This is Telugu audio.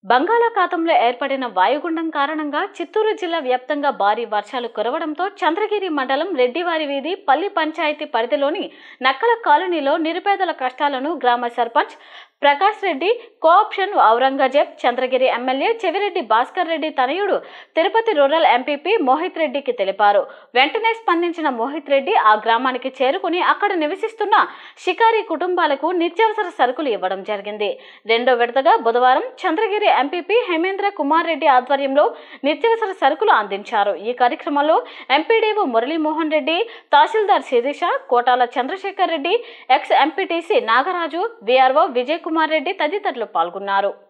బంగాళాఖాతంలో ఏర్పడిన వాయుగుండం కారణంగా చిత్తూరు జిల్లా వ్యాప్తంగా భారీ వర్షాలు కురవడంతో చంద్రగిరి మండలం రెడ్డివారి వీధి పల్లి పంచాయతీ పరిధిలోని నక్కల కాలనీలో నిరుపేదల కష్టాలను గ్రామ సర్పంచ్ ప్రకాష్ రెడ్డి కోఆప్షన్ ఔరంగజేబ్ చంద్రగిరి ఎమ్మెల్యే చెవిరెడ్డి భాస్కర్ రెడ్డి తనయుడు తిరుపతి రూరల్ ఎంపీపీ మోహిత్ రెడ్డికి తెలిపారు వెంటనే స్పందించిన మోహిత్ రెడ్డి ఆ గ్రామానికి చేరుకుని అక్కడ నివసిస్తున్న షికారి కుటుంబాలకు నిత్యావసర సరుకులు ఇవ్వడం జరిగింది రెండో విడతగా బుధవారం చంద్రగిరి ఎంపీపీ హేమేంద్ర కుమార్ రెడ్డి ఆధ్వర్యంలో నిత్యావసర సరుకులు అందించారు ఈ కార్యక్రమంలో MPDO Muralimohan Reddy tahsildar Sirisha Kotala Chandrasekhar Reddy ex MPTC Nagaraju VRO Vijay Kumar Reddy తదితరులు పాల్గొన్నారు